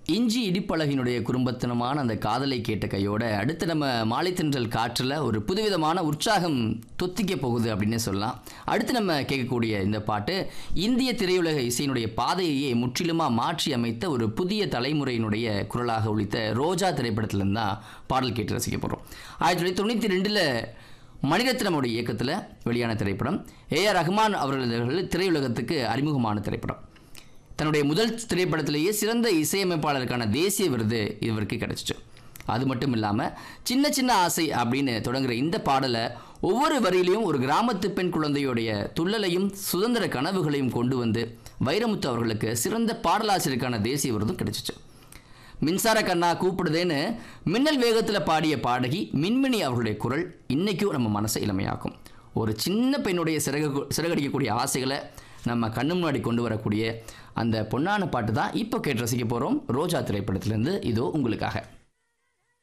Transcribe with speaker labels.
Speaker 1: இஞ்சி இடிப்பழகினுடைய குடும்பத்தினமான அந்த காதலை கேட்ட கையோட அடுத்து நம்ம மாலை தென்றல் காற்றில் ஒரு புதுவிதமான உற்சாகம் தொத்திக்க போகுது அப்படின்னே சொல்லலாம் அடுத்து நம்ம கேட்கக்கூடிய இந்த பாட்டு இந்திய திரையுலக இசையினுடைய பாதையையே முற்றிலுமாக மாற்றி அமைத்த ஒரு புதிய தலைமுறையினுடைய குரலாக ஒழித்த ரோஜா திரைப்படத்திலிருந்து தான் பாடல் கேட்டு ரசிக்க போகிறோம் ஆயிரத்தி தொள்ளாயிரத்தி தொண்ணூற்றி ரெண்டில் மணிரத்னமுடைய இயக்கத்தில் வெளியான திரைப்படம் ஏ ஆர் ரஹ்மான் அவர்களது திரையுலகத்துக்கு அறிமுகமான திரைப்படம் தன்னுடைய முதல் திரைப்படத்திலேயே சிறந்த இசையமைப்பாளருக்கான தேசிய விருது இவருக்கு கிடைச்சிச்சு அது மட்டும் இல்லாமல் சின்ன சின்ன ஆசை அப்படின்னு தொடங்குற இந்த பாடலை ஒவ்வொரு வரியிலையும் ஒரு கிராமத்து பெண் குழந்தையுடைய துள்ளலையும் சுதந்திர கனவுகளையும் கொண்டு வந்து வைரமுத்து அவர்களுக்கு சிறந்த பாடலாசிரியருக்கான தேசிய விருதும் கிடைச்சிச்சு மின்சார கண்ணா கூப்பிடுதேன்னு மின்னல் வேகத்தில் பாடிய பாடகி மின்மினி அவர்களுடைய குரல் இன்னைக்கும் நம்ம மனசை இளமையாக்கும் ஒரு சின்ன பெண்ணுடைய சிறகு சிறகடிக்கக்கூடிய ஆசைகளை நம்ம கண்ணு முன்னாடி கொண்டு வரக்கூடிய அந்த பொன்னான பாட்டு தான் இப்போ கேட்டு ரசிக்க போகிறோம் ரோஜா திரைப்படத்திலேருந்து இதோ உங்களுக்காக